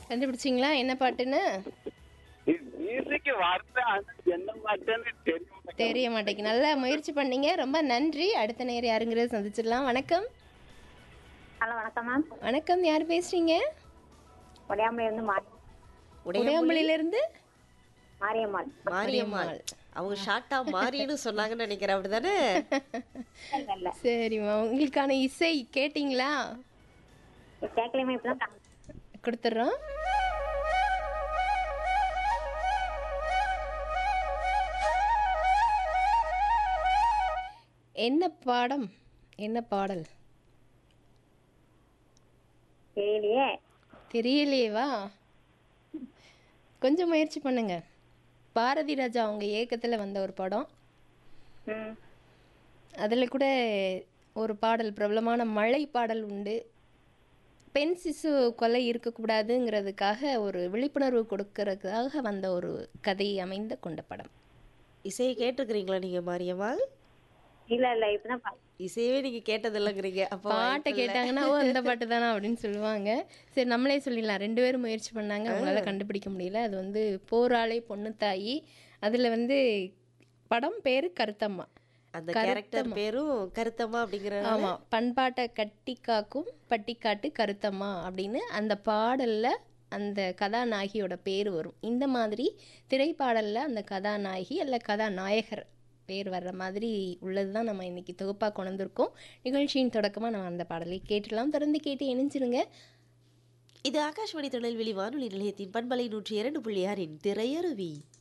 கண்டுபிடிச்சிங்களா என்ன பாட்டுன்னு மியூசிக் வார்த்தை ஆனா என்ன பாட்டுன்னு தெரிய மாட்டேங்குது. தெரிய மாட்டேங்குது நல்லா முயற்சி பண்ணீங்க ரொம்ப நன்றி அடுத்த நேரம் யாருங்கிறத சந்திச்சிடலாம் வணக்கம் ஹலோ வணக்கம் மேம் வணக்கம் யார் பேசுறீங்க உடையாமல இருந்து மாரி உடையாம்பள்ளியில இருந்து மாரியம்மாள் மாரியம்மாள் அவங்க ஷார்ட்டா மாறின்னு சொன்னாங்கன்னு நினைக்கிறேன் அப்படிதானே இல்ல இல்ல சரிம்மா உங்களுக்கான இசை கேட்டிங்களா கேட்கலையுமே இப்பதான் கொடுத்துட்றோம் என்ன பாடம் என்ன பாடல் தெரியலையே தெரியலையேவா கொஞ்சம் முயற்சி பண்ணுங்க பாரதி ராஜா அவங்க ஏக்கத்தில் வந்த ஒரு படம் ம் அதில் கூட ஒரு பாடல் பிரபலமான மழை பாடல் உண்டு பெண் சிசு கொலை இருக்கக்கூடாதுங்கிறதுக்காக ஒரு விழிப்புணர்வு கொடுக்கறதுக்காக வந்த ஒரு கதை அமைந்த கொண்ட படம் இசையை கேட்டிருக்கிறீங்களா நீங்க மாரியம்மாள் இல்ல இல்ல இப்பதான் பா- இசையவே நீங்க கேட்டதில்லைங்கிறீங்க அப்போ பாட்டை கேட்டாங்கன்னா ஓ அந்த பாட்டு தானா அப்படின்னு சொல்லுவாங்க சரி நம்மளே சொல்லிடலாம் ரெண்டு பேரும் முயற்சி பண்ணாங்க அவங்களால கண்டுபிடிக்க முடியல அது வந்து போராளை பொண்ணு தாயி அதில் வந்து படம் பேரு கருத்தம்மா அந்த கேரக்டர் பேரும் கருத்தம்மா அப்படிங்கிற ஆமா பண்பாட்டை கட்டி காக்கும் பட்டிக்காட்டு கருத்தம்மா அப்படின்னு அந்த பாடல்ல அந்த கதாநாயகியோட பேர் வரும் இந்த மாதிரி திரைப்பாடல்ல அந்த கதாநாயகி அல்ல கதாநாயகர் பேர் வர்ற மாதிரி உள்ளது தான் நம்ம இன்னைக்கு தொகுப்பாக கொண்டிருக்கோம் நிகழ்ச்சியின் தொடக்கமாக நம்ம அந்த பாடலை கேட்டுடலாம் தொடர்ந்து கேட்டு இணைஞ்சிருங்க இது ஆகாஷ்வாணி திருநெல்வேலி வானொலி நிலையத்தின் பண்பலை நூற்றி இரண்டு புள்ளி ஆறின் திரையருவி